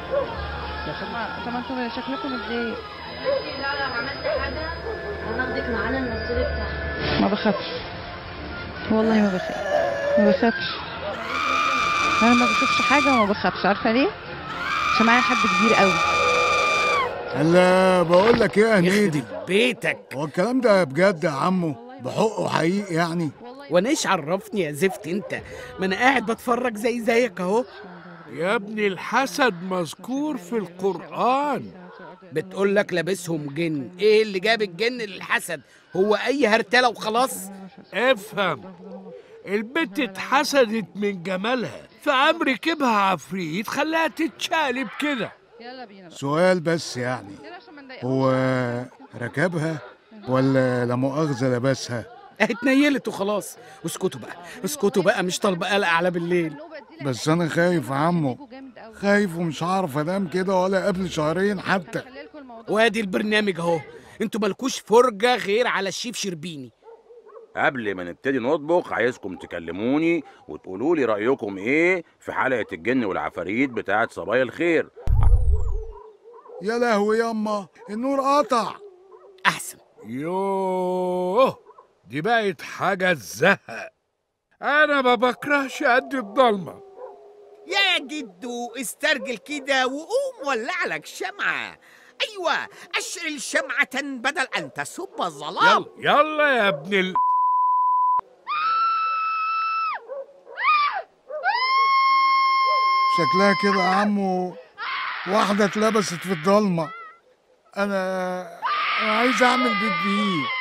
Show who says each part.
Speaker 1: طب ما انتوا شكلكم متضايق
Speaker 2: لا لو عملت حاجة هناخدك معانا ننزلك تحت
Speaker 1: ما بخافش والله ما بخاف ما بخافش انا ما بشوفش حاجه وما بخافش عارفه ليه عشان معايا حد كبير قوي
Speaker 3: لا بقول لك ايه يا هنيدي
Speaker 4: يخرب بيتك
Speaker 3: هو الكلام ده بجد يا عمو بحقه حقيقي يعني
Speaker 4: وانا ايش عرفني يا زفت انت ما انا قاعد بتفرج زي زيك اهو
Speaker 5: يا ابني الحسد مذكور في القرآن
Speaker 4: بتقول لك لابسهم جن ايه اللي جاب الجن للحسد هو اي هرتله وخلاص
Speaker 5: افهم البت اتحسدت من جمالها فقام ركبها عفريت خلاها تتشقلب كده
Speaker 1: يلا بينا بقى
Speaker 3: سؤال بس يعني
Speaker 1: يلا عشان ما نضايقش
Speaker 3: هو ركبها ولا لا مؤاخذة لبسها
Speaker 4: اتنيلت وخلاص اسكتوا بقى اسكتوا بقى مش طالبه قلق على بالليل
Speaker 3: بس انا خايف يا عمو خايف ومش هعرف انام كده ولا قبل شهرين حتى
Speaker 4: وادي البرنامج اهو انتوا مالكوش فرجه غير على الشيف شربيني
Speaker 6: قبل ما نبتدي نطبخ عايزكم تكلموني وتقولوا لي رأيكم ايه في حلقة الجن والعفاريت بتاعت صبايا الخير
Speaker 3: يا لهوي ياما النور قطع
Speaker 4: احسن
Speaker 5: يوه دي بقت حاجة تزهق أنا ما بكرهش قد الضلمة
Speaker 7: يا جدو استرجل كده وقوم ولع لك شمعة أيوة أشعل شمعة بدل أن تسب الظلام
Speaker 5: يلا يلا يا ابن ال...
Speaker 3: شكلها كده يا عمو واحدة اتلبست في الضلمة أنا أنا عايز أعمل بيبي